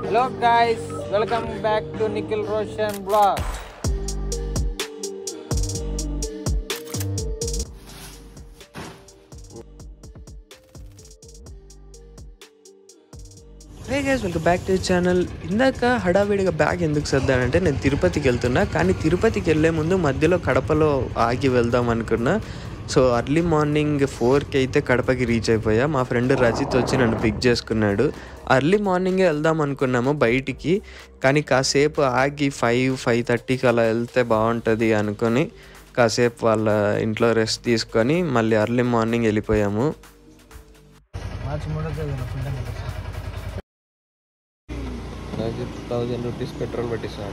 Hello guys, welcome back to Nikhil Roshan vlog. Hey guys welcome back to channel ఇందాక హడావిడిగా bag ఎందుకు సర్దానంటే నేను తిరుపతికి వెళ్తున్నా కానీ తిరుపతికి వెళ్ళే ముందు మధ్యలో కడపలో ఆగి వెళ్దాం అనుకున్నా సో అర్లీ మార్నింగ్ ఫోర్కి అయితే కడపకి రీచ్ అయిపోయా మా ఫ్రెండ్ రజిత్ వచ్చి నన్ను పిక్ చేసుకున్నాడు అర్లీ మార్నింగే వెళ్దాం అనుకున్నాము బయటికి కానీ కాసేపు ఆగి ఫైవ్ ఫైవ్ థర్టీకి అలా వెళ్తే బాగుంటుంది అనుకొని కాసేపు వాళ్ళ ఇంట్లో రెస్ట్ తీసుకొని మళ్ళీ అర్లీ మార్నింగ్ వెళ్ళిపోయాము థౌజండ్ రూపీస్ పెట్రోల్ పట్టిస్తాడు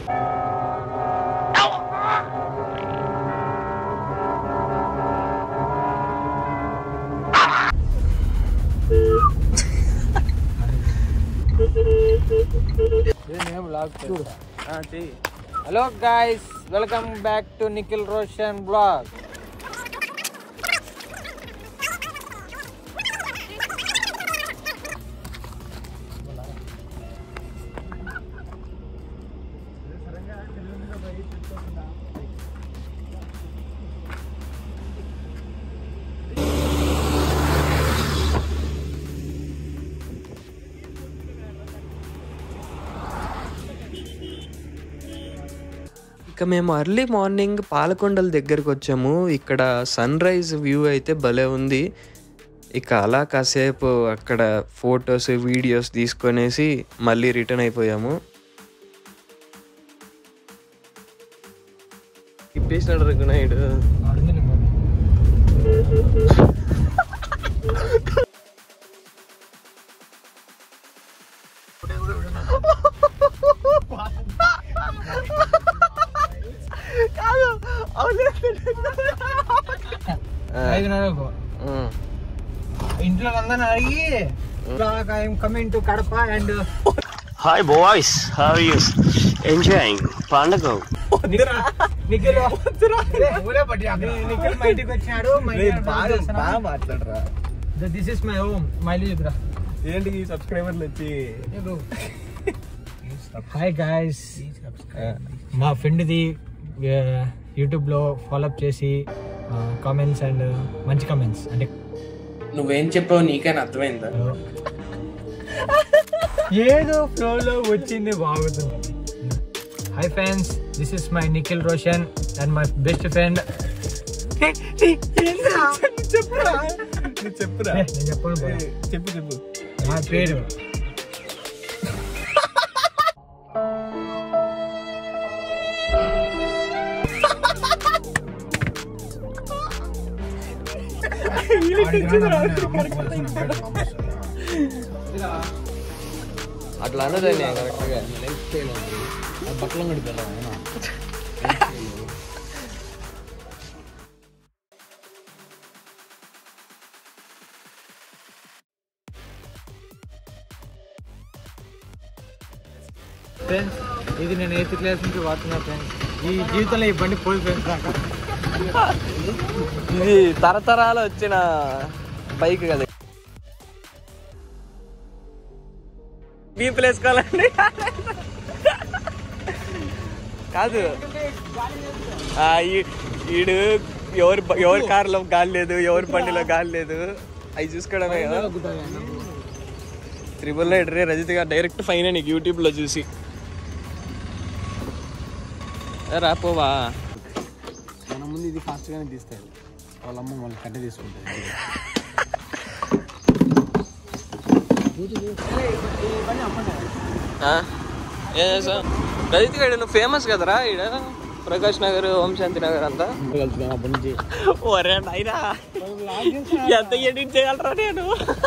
Hello guys, welcome back to Nikhil Roshan vlog. ఇక మేము అర్లీ మార్నింగ్ పాలకొండల దగ్గరకు వచ్చాము ఇక్కడ సన్ రైజ్ వ్యూ అయితే భలే ఉంది ఇక అలా కాసేపు అక్కడ ఫొటోస్ వీడియోస్ తీసుకొనేసి మళ్ళీ రిటర్న్ అయిపోయాము ఇప్పేసినాడు రఘునాయుడు ఐదున్నరకు ఉమ్. ఇంట్లో అందరిని అడిగి I'm coming to Kadapa and Hi boys, how are you? Enjoying Pandago. Nikhil Nikhil మా ఇంటికి వచ్చినాడు బాగా మాట్లాడరా this is my home mileage ఇద్దరా ఏంటి సబ్స్క్రైబర్లు వచ్చి హాయ్ గాయస్ మా ఫ్రెండ్ది యూట్యూబ్ లో ఫాలో అప్ చేసి కామెంట్స్ అండ్ మంచి కామెంట్స్ అంటే నువ్వేం చెప్పావు నీకైనా అర్థమైందా ఏదో ఫ్లోలో వచ్చింది బాగుంది hi friends this is my Nikhil Roshan and my best friend చెప్పురా నువ్వు చెప్పురా నేను చెప్పను బా. చెప్పు చెప్పు నా పేరు అట్లా అనదని కరెక్ట్గా ఫ్రెండ్స్ ఇది నేను ఎయిత్ క్లాస్ నుంచి వాడుతున్నా ఫ్రెండ్స్ ఈ జీవితంలో ఈ బండి పోయి ఫ్రెండ్స్ నాకు ఇది తరతరాలు వచ్చిన బైక్ కదా బీపులు వేసుకోవాలండి కాదు ఆ, ఈ- ఈడు ఎవరి బ- ఎవరి కారులో గాలి లేదు ఎవరి బండిలో గాలి లేదు అవి చూసుకోవడమే కదా త్రిబుల్ నైట్ రే రజిత్ గారు డైరెక్ట్ ఫైన్ నీకు యూట్యూబ్లో చూసి ఏ, రాపోవా మన ముందు ఇది ఫాస్ట్ గానే తీస్తాయి వాళ్ళ అమ్మ వాళ్ళు కట్టె తీసుకుంటుంది ఆ? ఏం చేసావు రజిత్ గారు నువ్వు ఫేమస్ కదరా ఈడ ప్రకాష్ నగర్ ఓంశాంతి నగర్ అంతా వెళ్తున్నాను అప్పటి నుంచి ఒరే నాయనా ఎంత ఎడిట్ చేయగలరా నేను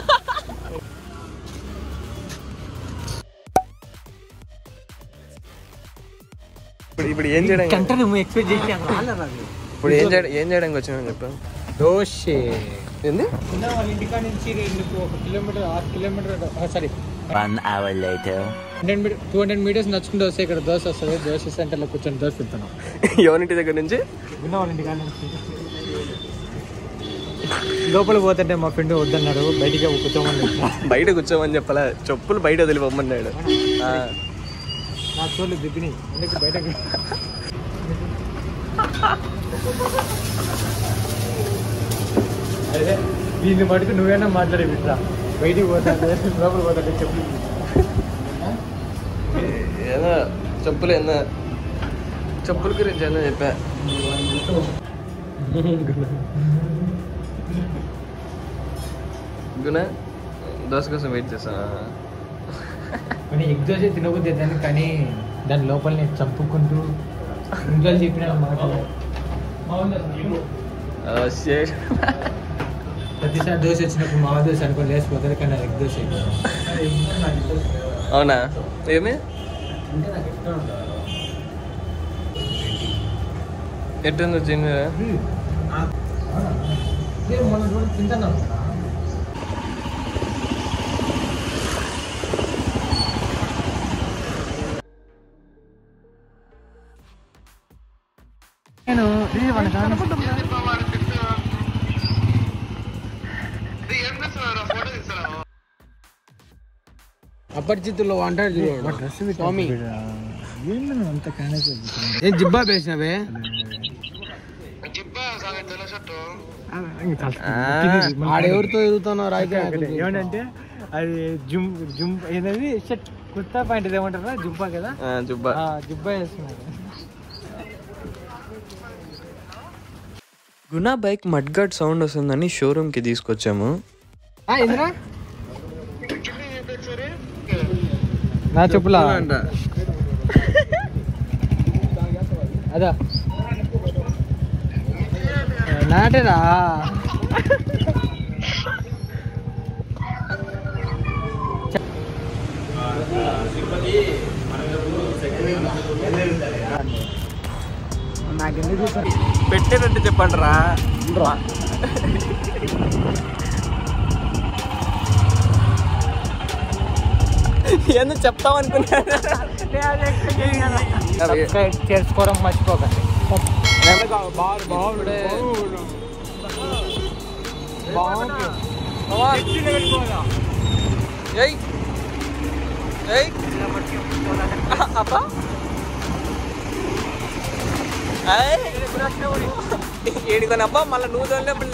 ఇప్పుడు ఇప్పుడు ఏం చేయడం కంటే నువ్వు ఎక్స్పెక్ట్ చేసి రాలేదు అది ఇప్పుడు ఏం చేయడం ఏం చేయడానికి వచ్చినా చెప్పు దోషే ఏంది వాళ్ళ ఇంటికాడ నుంచి నీకు ఒక కిలోమీటర్ ఆరు kilometre sorry One hour later. Hundred metre two hundred metres నడుచుకుంటూ వస్తే ఇక్కడ దోశ వస్తుంది దోశ సెంటర్లో కూర్చొని దోశ తింటున్నాం ఎవరింటి దగ్గర నుంచి విన్నా వాళ్ళ ఇంటికాడ నుంచి లోపల పోతుంటే మా ఫ్రెండ్ వద్దన్నాడు బయటికి కూర్చోమని బయట కూర్చోమని చెప్పాలా చెప్పులు బయట వదిలిపోమన్నాడు నా చోళ్ళు దిప్పినాయి అందుకే బయటకు అదే దీన్ని మటుకు నువ్వేనా మాట్లాడే బిడ్డ బయటికి పోతా లోపల పోతా చెప్పు ఏదో చెప్పులు ఏందో చెప్పుల గురించి ఏదో చెప్పా గుణ దోశ కోసం వెయిట్ చేస్తానా కానీ ఎగ్ దోశ తినబుద్ది అవుతుంది కానీ దాని లోపల నేను చంపుకుంటూ ఇంట్లో చెప్పిన మాట ప్రతిసారి దోశ వచ్చినప్పుడు మావ దోశ అనుకుని లేచిపోతుంది కానీ అది ఎగ్ దోశ అయిపోయింది. అవునా ఏమి ఎట్టుంది వచ్చింది ఇదే మొన్న రోజు తింటున్నాం కదా. నేను ఇది మన కాదు. అపరిచితుల్లో అంటాడు చూడు స్వామి అంత కానేసి ఏం జిబ్బా వేసినవే ఆడెవరితో తిరుగుతున్నావు రాయితే ఏమంటే అది జుమ్ జుమ్ ఏదది షర్ట్ కుర్తా పాయింట్ ఏమంటారా జుంపా కదా చుబ్బా ఆ, జుబ్బా వేస్తున్నారు గునా బైక్ మడ్గాడ్ సౌండ్ వస్తుందని షోరూమ్కి తీసుకొచ్చాము ఇంద్రా నా చెప్పులా అదా నాటేరా నాకెందుకు పెట్టేదంటే చెప్పండి రా ఎందుకు చెప్తాం అనుకున్నాను సబ్స్క్రైబ్ చేసుకోవడం మర్చిపోకండి ఏయ్ ఏయ్ అబ్బా ఏడుకోనబ్బా మళ్ళీ నువ్వు తోలే పిల్ల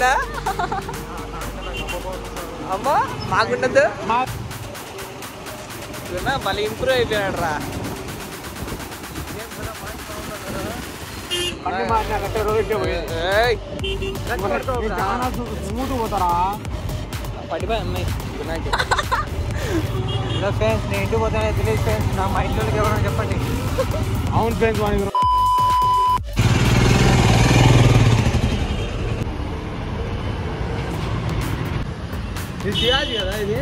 అమ్మా మాకుండదు మళ్ళీ ఇంప్రూవ్ అయిపోయాడు రా పడిపోయి అమ్మాయి గుణాకి హలో ఫ్రెండ్స్ నేను ఇంటికి పోతానే తెలియదు ఫ్రెండ్స్ నా మా ఇంట్లోకి ఎవరైనా చెప్పండి అవును ఫ్రెండ్స్ వానికి ఇది సియాజ్ కదా ఇది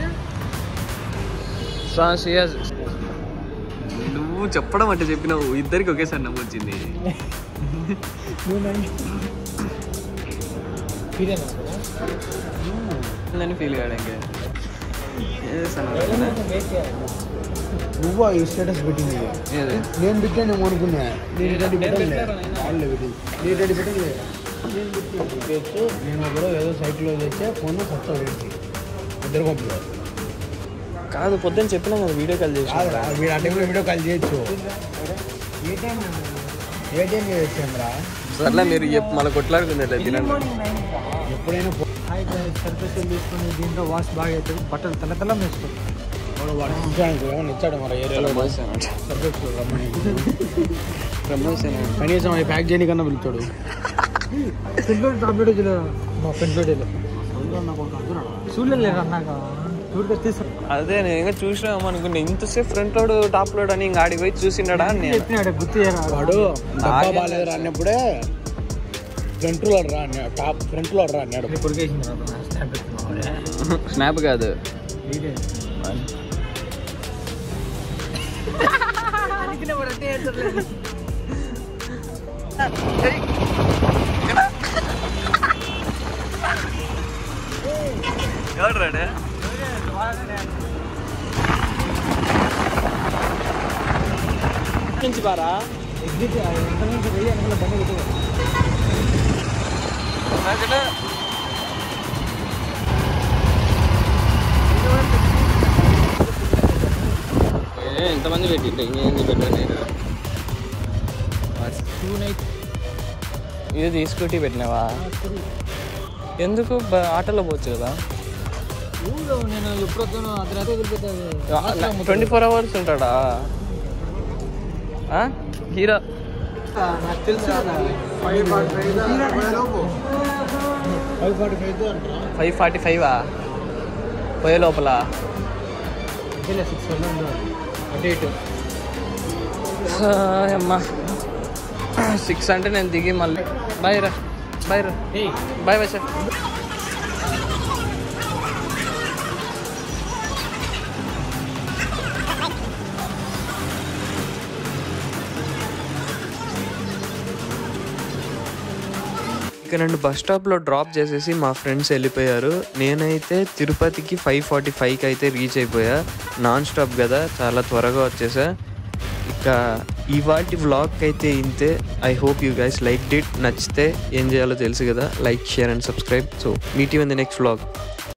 సియాజ్ నువ్వు చెప్పడం అంటే చెప్పినావు ఇద్దరికి ఒకేసారి నవ్వు వచ్చింది అని ఫీల్ కాడు ఇంకా నువ్వు ఈ స్టేటస్ పెట్టింది ఏది నేను పెట్టాను అనుకున్నా నేను రెడ్డి పెట్టలే వాళ్ళే పెట్టింది నేను రెడ్డి పెట్టలే నేను పెట్టి పెట్టు నేను ఒకరు ఏదో సైట్లో తెచ్చే ఫోన్ కొత్త పెట్టి ఇద్దరు పంపుతారు కాదు పొద్దున్న చెప్పినా కదా వీడియో కాల్ చేసి కాదురా వీడు ఆ టైంలో వీడియో కాల్ చేయొచ్చు ఏ టైం చేయొచ్చాంరా సర్లే మీరు చెప్పు మళ్ళీ కొట్లాడుకుంది తినండి ఎప్పుడైనా ఫోన్ హాయ్ సర్ఫెస్ తీసుకుని దీంట్లో వాష్ బాగా అవుతుంది బట్టలు తెల్ల తెల్ల వేసుకోండి వాడు వాడు ఇచ్చాడు ఏమన్నా ఇచ్చాడు మన ఏరియాలో సబ్జెక్ట్ రమ్మని కనీసం అది ప్యాక్ చేయడానికన్నా పిలుస్తాడు ఫ్రంట్ టాబ్లెట్ చూడలేదు మా ఫ్రంట్ లోడ్ చూడలేదు అన్నాక చూడితే తీసుకు అదే నేను ఇంకా చూసినాము అనుకున్నా ఇంతసేపు ఫ్రంట్ లోడ్ టాప్ లోడ్ అని ఇంకా ఆడికి పోయి చూసిండా అని నేను చెప్పినాడు గుర్తు చేయరా వాడు డబ్బా బాగాలేదు రా అన్నప్పుడే ఫ్రంట్ లో రా అన్నాడు టాప్ ఫ్రంట్ లో రా అన్నాడు కొరికేసింది స్నాప్ కాదు ఎవడు రాడే నుంచి బారా ఎగ్జిట్ ఎంత నుంచి వెయ్యి అనుకున్న బండి పెట్టు ఎంతమంది పెట్టి ఇంకేంది పెట్టాను ఇది స్కూటీ పెట్టినావా ఎందుకు బ- ఆటోలో పోవచ్చు కదా నేను ఎప్పుడు అర్ధరాత్రి ట్వంటీ ఫోర్ అవర్స్ ఉంటాడా ఆ? హీరో నాకు తెలుసు five forty five forty five అంటారా ఫైవ్ ఫార్టీ ఫైవా పోయే లోపల సిక్స్ హండ్రెడ్ అటు ఇటు అమ్మా సిక్స్ అంటే నేను దిగి మళ్ళీ బాయ్ రా బాయ్ రా బాయ్ బాయ్ సార్ ఇక నన్ను బస్ స్టాప్లో డ్రాప్ చేసేసి మా ఫ్రెండ్స్ వెళ్ళిపోయారు నేనైతే తిరుపతికి ఫైవ్ ఫార్టీ ఫైవ్కి అయితే రీచ్ అయిపోయా నాన్ స్టాప్ కదా చాలా త్వరగా వచ్చేసా ఇక ఇవాటి వ్లాగ్ అయితే ఇంతే I hope you guys like it నచ్చితే ఏం చేయాలో తెలుసు కదా like share and subscribe so meet you in the next vlog